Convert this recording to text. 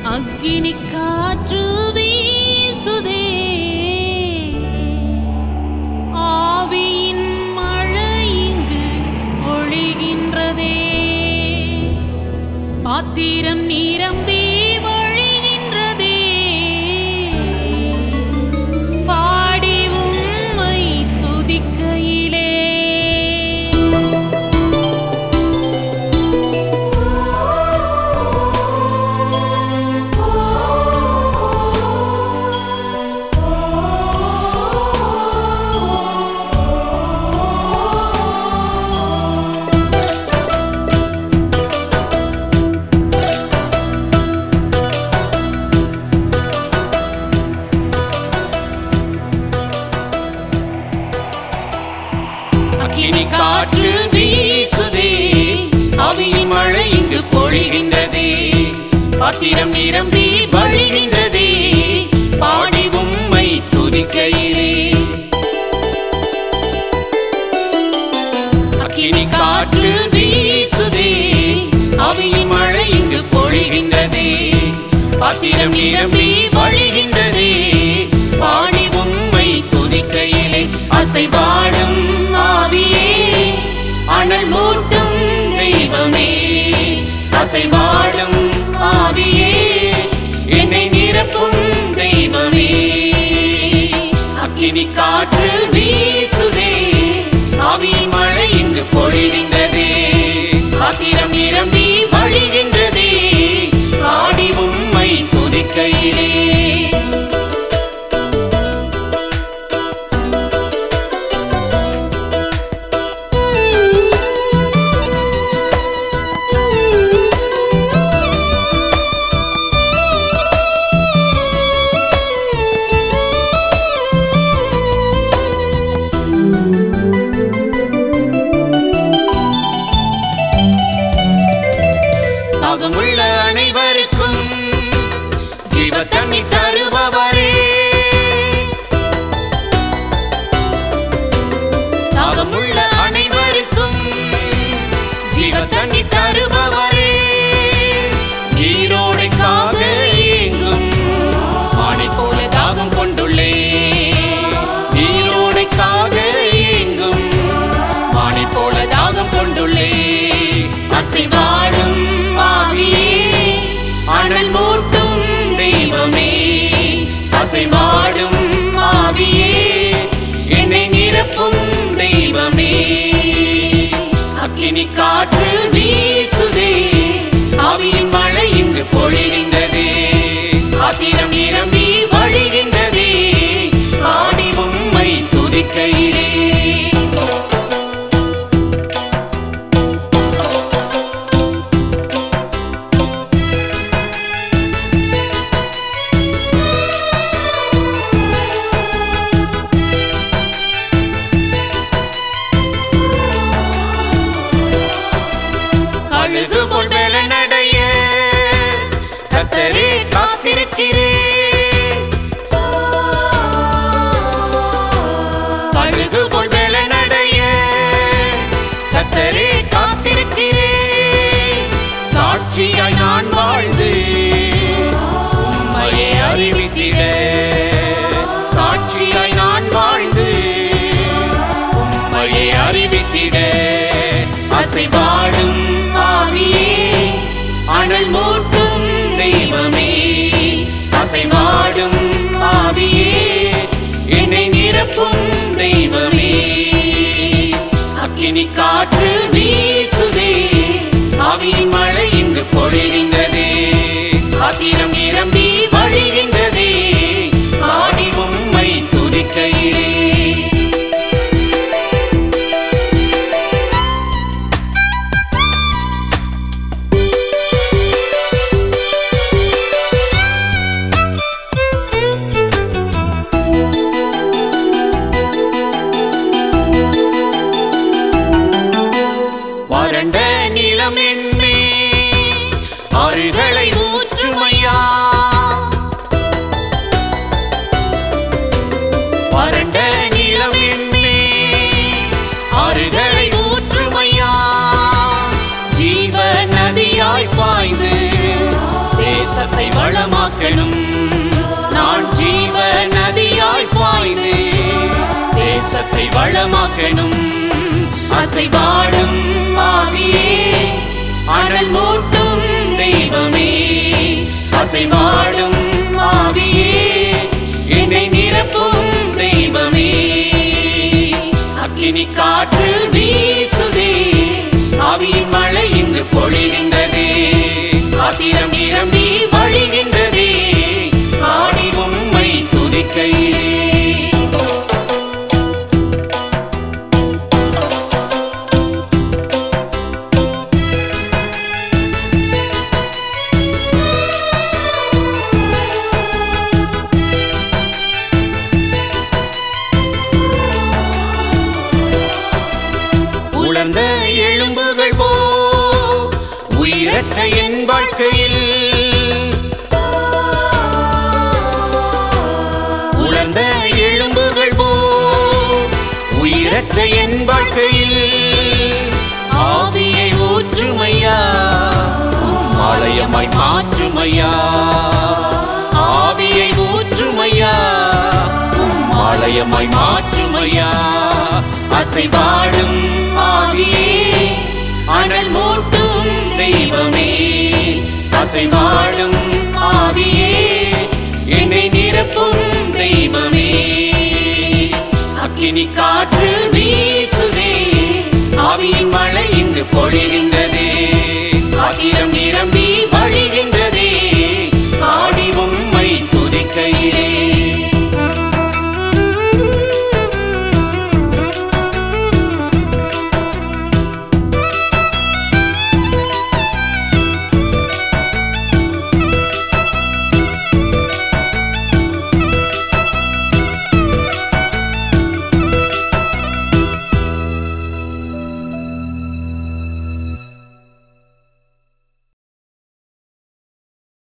அக்கினி காற்று வீசுதே ஆவியின் மழை இங்கு ஒழிகின்றதே பாத்திரம் நிரம்பி வழிகின்றதே பாடி உம்மை துதிக்கையிலே அக்கினி காற்று வீசுதே அவியின் மழை இங்கு பொழிகின்றதே பாத்திரம் நிரம்பி வழிகின்றதே பாடி உம்மை துதிக்கையிலே அக்கினி காற்று வீசுதே அவியின் மழை இங்கு பொழிகின்றதே பாத்திரம் நிரம்பி வழிகின்றதே பாடி உம்மை துதிக்கையிலே அசைவாடும் ஆவியே அனல் மூட்டும் தெய்வமே அசைவாடும் ஆவியே என்னை நிரப்பும் தெய்வமே அக்கினி காற்று வீசுதே ஆவியின் மழை இங்கு பொழிகின்றதே பாத்திரம் நிரம்பி வழிகின்றதே ஆடி உம்மை துதிக்கையிலே தாகமுள்ள அனைவருக்கும் ஜீவ தண்ணி தருபவரே தாகமுள்ள அனைவருக்கும் ஜீவ தண்ணி தருபவரே நீரோடைக்காக ஏங்கும் மானை போல தாகம் கொண்டுள்ளே நீரோடைக்காக ஏங்கும் மானை போல தாகம் கொண்டுள்ளே அசைவாடும் ஆவியே அனல் மூட்டும் தெய்வமே அசைவாடும் ஆவியே என்னை நிரப்பும் தெய்வமே அக்கினி காற்று வீசுதே ஆவியின் மழை இங்கு பொழிகின்றதே ஆத்திரம் நிரம்பி வழிகின்றதே ஆடி உம்மை துதிக்கையிலே அழுது போல் நடைய கத்தரே காத்திருக்கிறேன் அழுது போல் நடைய கத்தரே காத்திருக்கிறேன் சாட்சியாய் நான் வாழ்ந்து உம்மையை அறிவித்திட சாட்சியாய் நான் வாழ்ந்து உம்மையை அறிவித்திட அசைவாடும் ஆவியே அனல் மூட்டும் தெய்வமே அசைவாடும் ஆவியே என்னை நிரப்பும் தெய்வமே அக்கினி காற்று வீசுதே ஆவியின் மழை இங்கு பொழிகின்றதே ஆத்திரம் நிரம்பி வழிகின்றதே ஆடி உம்மை துதிக்கையிலே வறண்ட நிலம் என்னே ஆறுகளை ஊற்றுமையா வறண்ட நிலம் என்னே ஆறுகளை ஊற்றுமையா ஜீவ நதியாய் பாய்ந்து தேசத்தை வளம் வளமாக்கணும் அசைவாடும் ஆவியே அனல் மூட்டும் தெய்வமே அசைவாடும் ஆவியே என்னை நிரப்பும் தெய்வமே அக்கினி காற்று வீசுதே ஆவியின் மழை இங்கு பொழிகின்றதே ஆத்திரம் நிரம்பி வழிகின்றதே ஆடி உம்மை துதிக்கையிலே உலர்ந்த எலும்புகள் போ உயிரற்ற என் வாழ்க்கையில் உலர்ந்த எலும்புகள் போ உயிரற்ற என் வாழ்க்கையில் ஆவியை ஊற்றுமையா உம் ஆலயமாய் மாற்றுமையா ஆவியை ஊற்றுமையா உம் ஆலயமாய் மாற்றுமையா அசைவாடும் ஆவியே அனல் மூட்டும் தெய்வமே அசைவாடும் ஆவியே என்னை நிரப்பும் தெய்வமே அக்கினி காற்று வீச